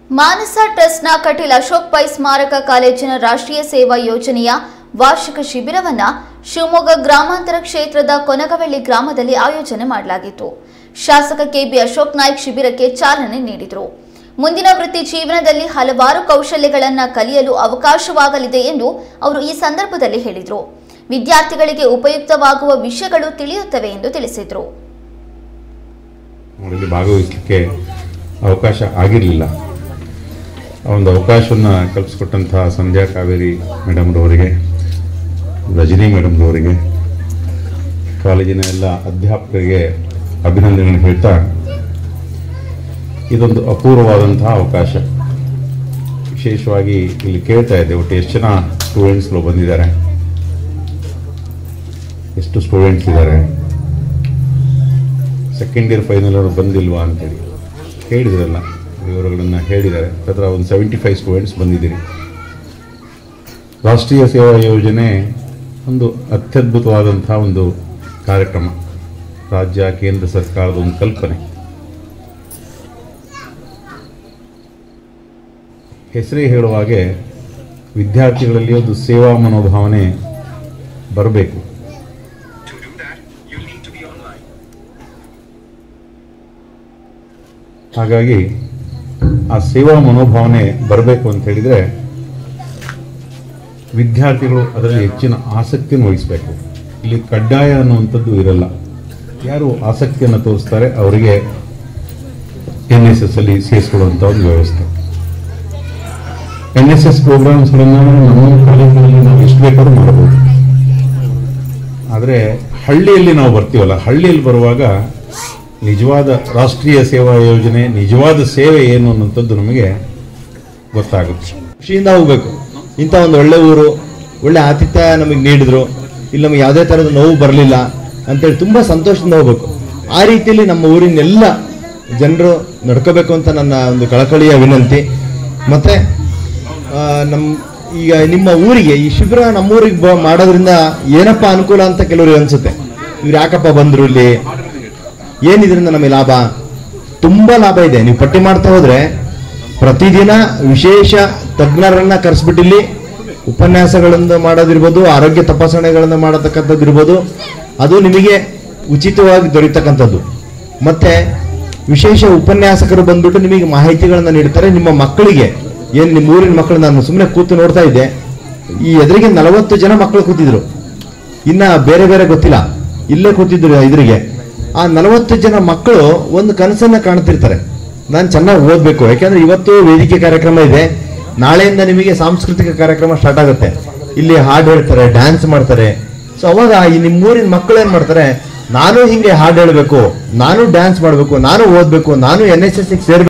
ಮಾನಸ ಟ್ರಸ್ಟ್ನ ಕಟೀಲ್ ಅಶೋಕ್ ಪೈ ಸ್ಮಾರಕ ಕಾಲೇಜಿನ ರಾಷ್ಟ್ರೀಯ ಸೇವಾ ಯೋಜನೆಯ ವಾರ್ಷಿಕ ಶಿಬಿರವನ್ನ ಶಿವಮೊಗ್ಗ ಗ್ರಾಮಾಂತರ ಕ್ಷೇತ್ರದ ಕೊನಗವಳ್ಳಿ ಗ್ರಾಮದಲ್ಲಿ ಆಯೋಜನೆ ಮಾಡಲಾಗಿತ್ತು ಶಾಸಕ ಕೆಬಿ ಅಶೋಕ್ ನಾಯ್ಕ್ ಶಿಬಿರಕ್ಕೆ ಚಾಲನೆ ನೀಡಿದರು ಮುಂದಿನ ವೃತ್ತಿ ಜೀವನದಲ್ಲಿ ಹಲವಾರು ಕೌಶಲ್ಯಗಳನ್ನ ಕಲಿಯಲು ಅವಕಾಶವಾಗಲಿದೆ ಎಂದು ಅವರು ಈ ಸಂದರ್ಭದಲ್ಲಿ ಹೇಳಿದರು ವಿದ್ಯಾರ್ಥಿಗಳಿಗೆ ಉಪಯುಕ್ತವಾಗುವ ವಿಷಯಗಳು ತಿಳಿಯುತ್ತವೆ ಎಂದು ತಿಳಿಸಿದರು ಅವರಲ್ಲಿ ಭಾಗವಹಿಸಲಿಕ್ಕೆ ಅವಕಾಶ ಆಗಿರಲಿಲ್ಲ ಆ ಒಂದು ಅವಕಾಶವನ್ನು ಕಲ್ಪಿಸ್ಕೊಟ್ಟಂತಹ ಸಂಧ್ಯಾ ಕಾವೇರಿ ಮೇಡಮ್ರವರಿಗೆ ರಜನಿ ಮೇಡಮ್ರವರಿಗೆ ಕಾಲೇಜಿನ ಎಲ್ಲ ಅಧ್ಯಾಪಕರಿಗೆ ಅಭಿನಂದನೆ ಹೇಳ್ತಾ ಇದೊಂದು ಅಪೂರ್ವವಾದಂತಹ ಅವಕಾಶ ವಿಶೇಷವಾಗಿ ಇಲ್ಲಿ ಕೇಳ್ತಾ ಇದ್ದೆ ಒಟ್ಟು ಎಷ್ಟು ಜನ ಸ್ಟೂಡೆಂಟ್ಸ್ಗಳು ಬಂದಿದ್ದಾರೆ ಎಷ್ಟು ಸ್ಟೂಡೆಂಟ್ಸ್ ಇದ್ದಾರೆ ಸೆಕೆಂಡ್ ಇಯರ್ ಫೈನಲ್ ಅವರು ಬಂದಿಲ್ವಾ ಅಂತೇಳಿ ಹೇಳಿದ್ರಲ್ಲ ವಿವರಗಳನ್ನು ಹೇಳಿದ್ದಾರೆ ಅದರ ಒಂದು ಸೆವೆಂಟಿ ಫೈವ್ ಸ್ಟೂಡೆಂಟ್ಸ್ ಬಂದಿದ್ದೀರಿ ರಾಷ್ಟ್ರೀಯ ಸೇವಾ ಯೋಜನೆ ಒಂದು ಅತ್ಯದ್ಭುತವಾದಂಥ ಒಂದು ಕಾರ್ಯಕ್ರಮ ರಾಜ್ಯ ಕೇಂದ್ರ ಸರ್ಕಾರದ ಒಂದು ಕಲ್ಪನೆ ಹೆಸರೇ ಹೇಳುವ ಹಾಗೆ ವಿದ್ಯಾರ್ಥಿಗಳಲ್ಲಿ ಒಂದು ಸೇವಾ ಮನೋಭಾವನೆ ಬರಬೇಕು To do that, you need to be online. ಹಾಗಾಗಿ ಆ ಸೇವಾ ಮನೋಭಾವನೆ ಬರಬೇಕು ಅಂತ ಹೇಳಿದರೆ ವಿದ್ಯಾರ್ಥಿಗಳು ಅದರಲ್ಲಿ ಹೆಚ್ಚಿನ ಆಸಕ್ತಿಯನ್ನು ವಹಿಸಬೇಕು ಇಲ್ಲಿ ಕಡ್ಡಾಯ ಅನ್ನುವಂಥದ್ದು ಇರಲ್ಲ ಯಾರು ಆಸಕ್ತಿಯನ್ನು ತೋರಿಸ್ತಾರೆ ಅವರಿಗೆ ಎನ್ ಎಸ್ ಎಸ್ ಅಲ್ಲಿ ಸೇರಿಸ್ಕೊಳ್ಳುವಂಥ ಒಂದು ವ್ಯವಸ್ಥೆ ಎನ್ ಎಸ್ ಎಸ್ ಪ್ರೋಗ್ರಾಮ್ಸ್ಗಳನ್ನು ನಮ್ಮ ಕಾಲೇಜಿನಲ್ಲಿ ನಾವು ಎಷ್ಟು ಬೇಕಾದ್ರೂ ಮಾಡಬಹುದು ಆದರೆ ಹಳ್ಳಿಯಲ್ಲಿ ನಾವು ಬರ್ತೀವಲ್ಲ ಹಳ್ಳಿಯಲ್ಲಿ ಬರುವಾಗ ನಿಜವಾದ ರಾಷ್ಟ್ರೀಯ ಸೇವಾ ಯೋಜನೆ ನಿಜವಾದ ಸೇವೆ ಏನು ಅನ್ನೋಂಥದ್ದು ನಮಗೆ ಗೊತ್ತಾಗುತ್ತೆ ಖುಷಿಯಿಂದ ಹೋಗ್ಬೇಕು ಇಂಥ ಒಂದು ಒಳ್ಳೆ ಊರು ಒಳ್ಳೆ ಆತಿಥ್ಯ ನಮಗೆ ನೀಡಿದ್ರು ಇಲ್ಲಿ ನಮಗೆ ಯಾವುದೇ ಥರದ ನೋವು ಬರಲಿಲ್ಲ ಅಂತೇಳಿ ತುಂಬ ಸಂತೋಷದಿಂದ ಹೋಗ್ಬೇಕು ಆ ರೀತಿಯಲ್ಲಿ ನಮ್ಮ ಊರಿನ ಎಲ್ಲ ಜನರು ನಡ್ಕೋಬೇಕು ಅಂತ ನನ್ನ ಒಂದು ಕಳಕಳಿಯ ವಿನಂತಿ ಮತ್ತೆ ಆ, ನಮ್ಮ ಈಗ ನಿಮ್ಮ ಊರಿಗೆ ಈ ಶಿಬಿರ ನಮ್ಮೂರಿಗೆ ಬ ಮಾಡೋದ್ರಿಂದ ಏನಪ್ಪ ಅನುಕೂಲ ಅಂತ ಕೆಲವ್ರಿಗೆ ಅನ್ಸುತ್ತೆ ಇವ್ರು ಯಾಕಪ್ಪ ಬಂದ್ರು ಇಲ್ಲಿ ಏನಿದ್ರಿಂದ ನಮಗೆ ಲಾಭ ತುಂಬಾ ಲಾಭ ಇದೆ ನೀವು ಪಟ್ಟಿ ಮಾಡ್ತಾ ಹೋದ್ರೆ ಪ್ರತಿದಿನ ವಿಶೇಷ ತಜ್ಞರನ್ನ ಕರೆಸ್ಬಿಟ್ಟಿಲ್ಲಿ ಉಪನ್ಯಾಸಗಳನ್ನು ಮಾಡೋದಿರ್ಬೋದು ಆರೋಗ್ಯ ತಪಾಸಣೆಗಳನ್ನು ಮಾಡತಕ್ಕಂಥದ್ದು ಇರ್ಬೋದು ಅದು ನಿಮಗೆ ಉಚಿತವಾಗಿ ದೊರೀತಕ್ಕಂಥದ್ದು ಮತ್ತೆ ವಿಶೇಷ ಉಪನ್ಯಾಸಕರು ಬಂದ್ಬಿಟ್ಟು ನಿಮಗೆ ಮಾಹಿತಿಗಳನ್ನು ನೀಡ್ತಾರೆ ನಿಮ್ಮ ಮಕ್ಕಳಿಗೆ ಏನು ನಿಮ್ಮ ಊರಿನ ಮಕ್ಕಳು ನಾನು ಸುಮ್ಮನೆ ಕೂತು ನೋಡ್ತಾ ಇದ್ದೆ ಈ ಎದುರಿಗೆ ನಲವತ್ತು ಜನ ಮಕ್ಕಳು ಕೂತಿದ್ರು ಇನ್ನ ಬೇರೆ ಬೇರೆ ಗೊತ್ತಿಲ್ಲ ಇಲ್ಲೇ ಕೂತಿದ್ರು ಎದುರಿಗೆ ಆ ನಲವತ್ತು ಜನ ಮಕ್ಕಳು ಒಂದು ಕನಸನ್ನ ಕಾಣ್ತಿರ್ತಾರೆ ನಾನು ಚೆನ್ನಾಗಿ ಓದಬೇಕು ಯಾಕೆಂದ್ರೆ ಇವತ್ತು ವೇದಿಕೆ ಕಾರ್ಯಕ್ರಮ ಇದೆ ನಾಳೆಯಿಂದ ನಿಮಗೆ ಸಾಂಸ್ಕೃತಿಕ ಕಾರ್ಯಕ್ರಮ ಸ್ಟಾರ್ಟ್ ಆಗುತ್ತೆ ಇಲ್ಲಿ ಹಾಡು ಹೇಳ್ತಾರೆ ಡ್ಯಾನ್ಸ್ ಮಾಡ್ತಾರೆ ಸೊ ಅವಾಗ ಈ ನಿಮ್ಮೂರಿನ ಮಕ್ಕಳು ಏನ್ ಮಾಡ್ತಾರೆ ನಾನು ಹಿಂಗೆ ಹಾಡು ಹೇಳ್ಬೇಕು ನಾನು ಡ್ಯಾನ್ಸ್ ಮಾಡಬೇಕು ನಾನು ಓದಬೇಕು ನಾನು ಎನ್ ಎಸ್ ಎಸ್ ಸೇರ್ಬೇಕು